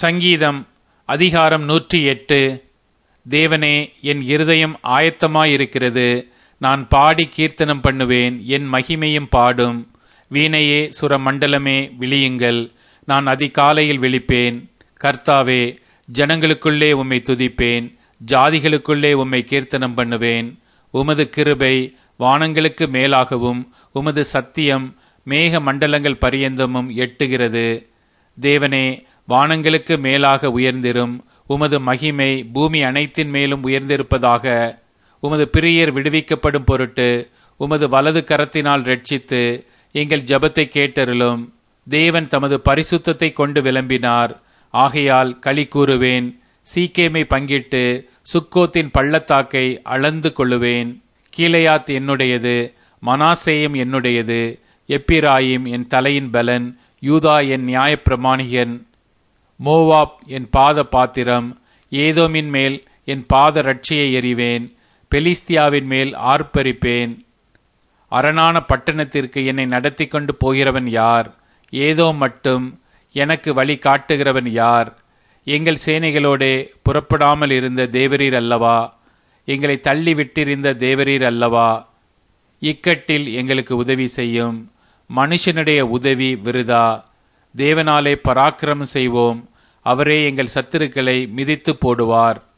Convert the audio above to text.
சங்கீதம் அதிகாரம் நூற்றி எட்டு தேவனே என் இருதயம் ஆயத்தமாயிருக்கிறது நான் பாடி கீர்த்தனம் பண்ணுவேன் என் மகிமையும் பாடும் வீணையே சுரமண்டலமே விழியுங்கள் நான் அதிகாலையில் விழிப்பேன் கர்த்தாவே ஜனங்களுக்குள்ளே உம்மை துதிப்பேன் ஜாதிகளுக்குள்ளே உம்மை கீர்த்தனம் பண்ணுவேன் உமது கிருபை வானங்களுக்கு மேலாகவும் உமது சத்தியம் மேக மண்டலங்கள் பரியந்தமும் எட்டுகிறது தேவனே வானங்களுக்கு மேலாக உயர்ந்திரும் உமது மகிமை பூமி அனைத்தின் மேலும் உயர்ந்திருப்பதாக உமது பிரியர் விடுவிக்கப்படும் பொருட்டு உமது வலது கரத்தினால் ரட்சித்து எங்கள் ஜபத்தை கேட்டருளும் தேவன் தமது பரிசுத்தத்தை கொண்டு விளம்பினார் ஆகையால் களி கூறுவேன் சீக்கேமை பங்கிட்டு சுக்கோத்தின் பள்ளத்தாக்கை அளந்து கொள்ளுவேன் கீழையாத் என்னுடையது மனாசேயம் என்னுடையது எப்பிராயிம் என் தலையின் பலன் யூதா என் நியாயப்பிரமாணிகன் மோவாப் என் பாத பாத்திரம் ஏதோமின் மேல் என் பாத ரட்சியை எறிவேன் பெலிஸ்தியாவின் மேல் ஆர்ப்பரிப்பேன் அரணான பட்டணத்திற்கு என்னை நடத்தி கொண்டு போகிறவன் யார் ஏதோ மட்டும் எனக்கு வழி காட்டுகிறவன் யார் எங்கள் சேனைகளோடே புறப்படாமல் இருந்த தேவரீர் அல்லவா எங்களை தள்ளி விட்டிருந்த தேவரீர் அல்லவா இக்கட்டில் எங்களுக்கு உதவி செய்யும் மனுஷனுடைய உதவி விருதா தேவனாலே பராக்கிரமம் செய்வோம் அவரே எங்கள் சத்துருக்களை மிதித்து போடுவார்